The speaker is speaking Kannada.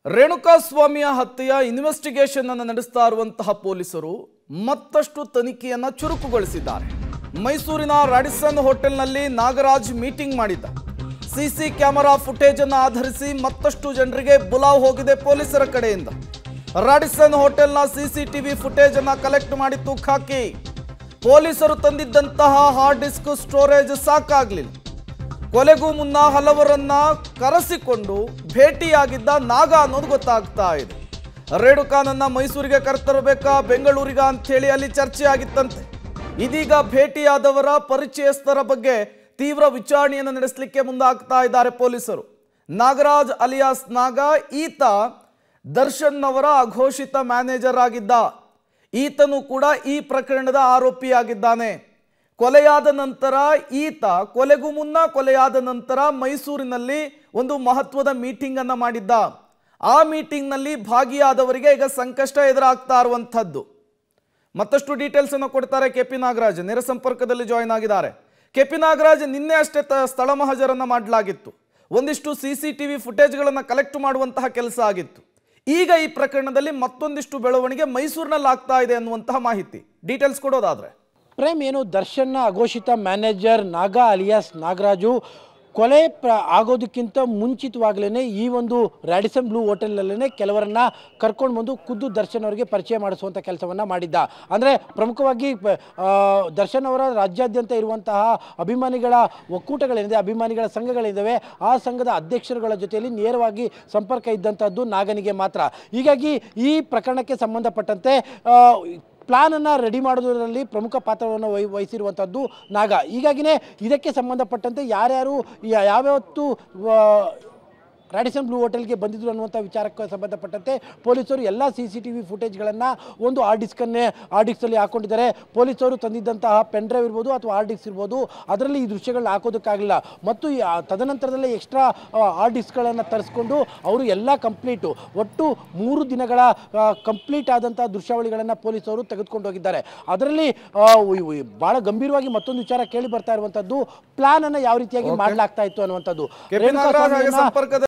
ರೇಣುಕಾಸ್ವಾಮಿಯ ಹತ್ಯೆಯ ಇನ್ವೆಸ್ಟಿಗೇಷನ್ ಅನ್ನು ನಡೆಸ್ತಾ ಇರುವಂತಹ ಪೊಲೀಸರು ಮತ್ತಷ್ಟು ತನಿಖೆಯನ್ನ ಚುರುಕುಗೊಳಿಸಿದ್ದಾರೆ ಮೈಸೂರಿನ ರಾಡಿಸನ್ ಹೋಟೆಲ್ನಲ್ಲಿ ನಾಗರಾಜ್ ಮೀಟಿಂಗ್ ಮಾಡಿದ್ದ ಸಿಸಿ ಕ್ಯಾಮೆರಾ ಫುಟೇಜ್ ಅನ್ನು ಆಧರಿಸಿ ಮತ್ತಷ್ಟು ಜನರಿಗೆ ಬುಲಾವ್ ಹೋಗಿದೆ ಪೊಲೀಸರ ಕಡೆಯಿಂದ ರಾಡಿಸನ್ ಹೋಟೆಲ್ನ ಸಿಸಿಟಿವಿ ಫುಟೇಜ್ ಅನ್ನ ಕಲೆಕ್ಟ್ ಮಾಡಿತ್ತು ಖಾಕಿ ಪೊಲೀಸರು ತಂದಿದ್ದಂತಹ ಹಾರ್ಡ್ ಡಿಸ್ಕ್ ಸ್ಟೋರೇಜ್ ಸಾಕಾಗ್ಲಿಲ್ಲ ಕೊಲೆಗೂ ಮುನ್ನ ಹಲವರನ್ನ ಕರೆಸಿಕೊಂಡು ಭೇಟಿಯಾಗಿದ್ದ ನಾಗ ಅನ್ನೋದು ಗೊತ್ತಾಗ್ತಾ ಇದೆ ರೇಣುಕಾನನ್ನ ಮೈಸೂರಿಗೆ ಕರೆತರಬೇಕಾ ಬೆಂಗಳೂರಿಗ ಹೇಳಿ ಅಲ್ಲಿ ಚರ್ಚೆ ಆಗಿತ್ತಂತೆ ಇದೀಗ ಭೇಟಿಯಾದವರ ಪರಿಚಯಸ್ಥರ ಬಗ್ಗೆ ತೀವ್ರ ವಿಚಾರಣೆಯನ್ನು ನಡೆಸಲಿಕ್ಕೆ ಮುಂದಾಗ್ತಾ ಇದ್ದಾರೆ ಪೊಲೀಸರು ನಾಗರಾಜ್ ಅಲಿಯಾಸ್ ನಾಗ ಈತ ದರ್ಶನ್ ಅವರ ಅಘೋಷಿತ ಮ್ಯಾನೇಜರ್ ಆಗಿದ್ದ ಈತನು ಕೂಡ ಈ ಪ್ರಕರಣದ ಆರೋಪಿಯಾಗಿದ್ದಾನೆ ಕೊಲೆಯಾದ ನಂತರ ಈತ ಕೊಲೆಗೂ ಮುನ್ನ ಕೊಲೆಯಾದ ನಂತರ ಮೈಸೂರಿನಲ್ಲಿ ಒಂದು ಮಹತ್ವದ ಮೀಟಿಂಗ್ ಅನ್ನ ಮಾಡಿದ್ದ ಆ ಮೀಟಿಂಗ್ನಲ್ಲಿ ಭಾಗಿಯಾದವರಿಗೆ ಈಗ ಸಂಕಷ್ಟ ಎದುರಾಗ್ತಾ ಇರುವಂಥದ್ದು ಮತ್ತಷ್ಟು ಡೀಟೇಲ್ಸ್ ಅನ್ನು ಕೊಡ್ತಾರೆ ಕೆ ಪಿ ನಾಗರಾಜ್ ನೇರ ಸಂಪರ್ಕದಲ್ಲಿ ಜಾಯಿನ್ ಆಗಿದ್ದಾರೆ ಕೆ ಪಿ ನಾಗರಾಜ್ ನಿನ್ನೆ ಅಷ್ಟೇ ತ ಸ್ಥಳ ಮಹಜರನ್ನ ಮಾಡಲಾಗಿತ್ತು ಒಂದಿಷ್ಟು ಸಿ ಸಿ ಟಿ ವಿ ಫುಟೇಜ್ಗಳನ್ನು ಕಲೆಕ್ಟ್ ಮಾಡುವಂತಹ ಕೆಲಸ ಆಗಿತ್ತು ಈಗ ಈ ಪ್ರಕರಣದಲ್ಲಿ ಮತ್ತೊಂದಿಷ್ಟು ಬೆಳವಣಿಗೆ ಮೈಸೂರಿನಲ್ಲಿ ಆಗ್ತಾ ಇದೆ ಅನ್ನುವಂತಹ ಮಾಹಿತಿ ಡೀಟೇಲ್ಸ್ ಕೊಡೋದಾದ್ರೆ ಪ್ರೇಮ್ ಏನು ದರ್ಶನ್ನ ಅಘೋಷಿತ ಮ್ಯಾನೇಜರ್ ನಾಗ ಅಲಿಯಾಸ್ ನಾಗರಾಜು ಕೊಲೆ ಪ್ರ ಆಗೋದಕ್ಕಿಂತ ಮುಂಚಿತವಾಗಲೇ ಈ ಒಂದು ರ್ಯಾಡಿಸನ್ ಬ್ಲೂ ಹೋಟೆಲ್ನಲ್ಲೇ ಕೆಲವರನ್ನ ಕರ್ಕೊಂಡು ಬಂದು ಖುದ್ದು ದರ್ಶನ್ ಅವರಿಗೆ ಪರಿಚಯ ಮಾಡಿಸುವಂಥ ಕೆಲಸವನ್ನು ಮಾಡಿದ್ದ ಅಂದರೆ ಪ್ರಮುಖವಾಗಿ ಪ- ಆ, ದರ್ಶನ್ ಅವರ ರಾಜ್ಯಾದ್ಯಂತ ಇರುವಂತಹ ಅಭಿಮಾನಿಗಳ ಒಕ್ಕೂಟಗಳೇನಿದೆ ಅಭಿಮಾನಿಗಳ ಸಂಘಗಳಿದ್ದಾವೆ ಆ ಸಂಘದ ಅಧ್ಯಕ್ಷರುಗಳ ಜೊತೆಯಲ್ಲಿ ನೇರವಾಗಿ ಸಂಪರ್ಕ ಇದ್ದಂಥದ್ದು ನಾಗನಿಗೆ ಮಾತ್ರ ಹೀಗಾಗಿ ಈ ಪ್ರಕರಣಕ್ಕೆ ಸಂಬಂಧಪಟ್ಟಂತೆ ಆ, ಪ್ಲಾನನ್ನು ರೆಡಿ ಮಾಡೋದರಲ್ಲಿ ಪ್ರಮುಖ ಪಾತ್ರವನ್ನು ವಹಿ ವಹಿಸಿರುವಂಥದ್ದು ನಾಗ ಹೀಗಾಗಿನೇ ಇದಕ್ಕೆ ಸಂಬಂಧಪಟ್ಟಂತೆ ಯಾರ್ಯಾರು ಯಾ- ಯಾವ್ಯಾವತ್ತು ಆ, ರಾಡಿಸನ್ ಬ್ಲೂ ಹೋಟೆಲ್ಗೆ ಬಂದಿದ್ರು ಅನ್ನುವಂಥ ವಿಚಾರಕ್ಕೆ ಸಂಬಂಧಪಟ್ಟಂತೆ ಪೊಲೀಸರು ಎಲ್ಲ ಸಿ ಸಿ ಟಿ ವಿ ಫುಟೇಜ್ಗಳನ್ನು ಒಂದು ಆರ್ ಡಿಸ್ಕನ್ನೇ ಆರ್ ಡಿಸ್ಕಲ್ಲಿ ಹಾಕೊಂಡಿದ್ದಾರೆ ಪೊಲೀಸರು ತಂದಿದ್ದಂತಹ ಪೆನ್ ಡ್ರೈವ್ ಇರ್ಬೋದು ಅಥವಾ ಆರ್ ಡಿಸ್ಕ್ ಇರ್ಬೋದು ಅದರಲ್ಲಿ ಈ ದೃಶ್ಯಗಳನ್ನ ಹಾಕೋದಕ್ಕಾಗಲಿಲ್ಲ ಮತ್ತು ಈ ಆ ತದನಂತರದಲ್ಲೇ ಎಕ್ಸ್ಟ್ರಾ ಆರ್ ಡಿಸ್ಕ್ಗಳನ್ನು ತರಿಸ್ಕೊಂಡು ಅವರು ಎಲ್ಲ ಕಂಪ್ಲೀಟು ಒಟ್ಟು ಮೂರು ದಿನಗಳ ಕಂಪ್ಲೀಟ್ ಆದಂಥ ದೃಶ್ಯಾವಳಿಗಳನ್ನು ಪೊಲೀಸರು ತೆಗೆದುಕೊಂಡು ಹೋಗಿದ್ದಾರೆ ಅದರಲ್ಲಿ ಆ, ಉಯ್- ಉಯ್- ಬಹಳ ಗಂಭೀರವಾಗಿ ಮತ್ತೊಂದು ವಿಚಾರ ಕೇಳಿ ಬರ್ತಾ ಇರುವಂಥದ್ದು ಪ್ಲಾನ್ ಅನ್ನು ಯಾವ ರೀತಿಯಾಗಿ ಮಾಡಲಾಗ್ತಾ ಇತ್ತು ಅನ್ನುವಂಥದ್ದು ಕೆ ಪಿ ನಾಗರಾಜ್ ಹಾಗೆ ರೇಣುಕಾಸ್ವಾಮಿಯನ್ನ- ಸಂಪರ್ಕದಲ್ಲಿ